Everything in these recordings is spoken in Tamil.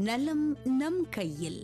நலம் நம் கையில்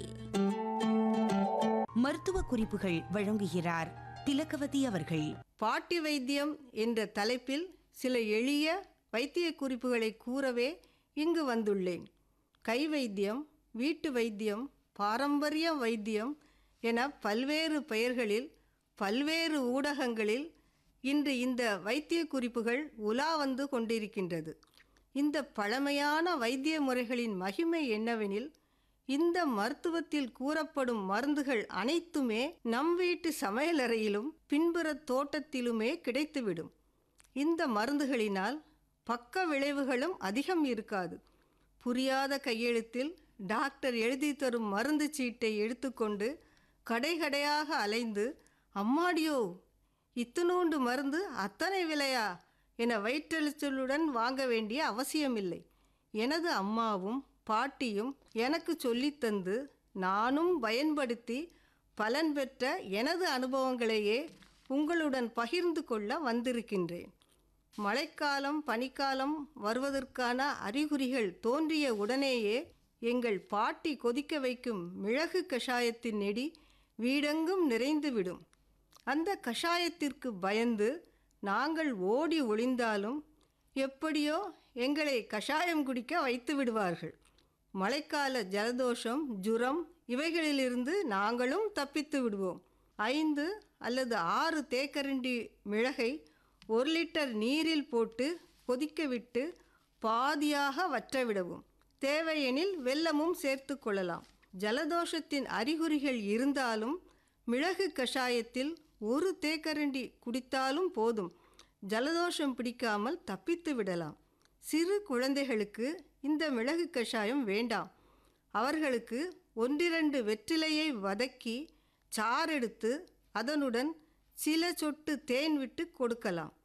மருத்துவ குறிப்புகள் வழங்குகிறார் திலகவதி அவர்கள் பாட்டி வைத்தியம் என்ற தலைப்பில் சில எளிய வைத்திய குறிப்புகளை கூறவே இங்கு வந்துள்ளேன் கை வைத்தியம் வீட்டு வைத்தியம் பாரம்பரிய வைத்தியம் என பல்வேறு பெயர்களில் பல்வேறு ஊடகங்களில் இன்று இந்த வைத்திய குறிப்புகள் உலா வந்து கொண்டிருக்கின்றது இந்த பழமையான வைத்திய முறைகளின் மகிமை என்னவெனில் இந்த மருத்துவத்தில் கூறப்படும் மருந்துகள் அனைத்துமே நம் வீட்டு சமையலறையிலும் பின்புற தோட்டத்திலுமே கிடைத்துவிடும் இந்த மருந்துகளினால் பக்க விளைவுகளும் அதிகம் இருக்காது புரியாத கையெழுத்தில் டாக்டர் எழுதி தரும் மருந்து சீட்டை எடுத்துக்கொண்டு கடை கடையாக அலைந்து அம்மாடியோ இத்தனோண்டு மருந்து அத்தனை விலையா என வயிற்றெழுச்சலுடன் வாங்க வேண்டிய அவசியமில்லை எனது அம்மாவும் பாட்டியும் எனக்கு சொல்லித்தந்து நானும் பயன்படுத்தி பலன் பெற்ற எனது அனுபவங்களையே உங்களுடன் பகிர்ந்து கொள்ள வந்திருக்கின்றேன் மழைக்காலம் பனிக்காலம் வருவதற்கான அறிகுறிகள் தோன்றிய உடனேயே எங்கள் பாட்டி கொதிக்க வைக்கும் மிளகு கஷாயத்தின் நெடி வீடெங்கும் நிறைந்துவிடும் அந்த கஷாயத்திற்கு பயந்து நாங்கள் ஓடி ஒளிந்தாலும் எப்படியோ எங்களை கஷாயம் குடிக்க வைத்து விடுவார்கள் மழைக்கால ஜலதோஷம் ஜுரம் இவைகளிலிருந்து நாங்களும் தப்பித்து விடுவோம் ஐந்து அல்லது ஆறு தேக்கரண்டி மிளகை ஒரு லிட்டர் நீரில் போட்டு கொதிக்க விட்டு பாதியாக வற்றவிடவும் தேவையெனில் வெல்லமும் சேர்த்து கொள்ளலாம் ஜலதோஷத்தின் அறிகுறிகள் இருந்தாலும் மிளகு கஷாயத்தில் ஒரு தேக்கரண்டி குடித்தாலும் போதும் ஜலதோஷம் பிடிக்காமல் தப்பித்து விடலாம் சிறு குழந்தைகளுக்கு இந்த மிளகு கஷாயம் வேண்டாம் அவர்களுக்கு ஒன்றிரண்டு வெற்றிலையை வதக்கி சாறெடுத்து அதனுடன் சில சொட்டு தேன் விட்டு கொடுக்கலாம்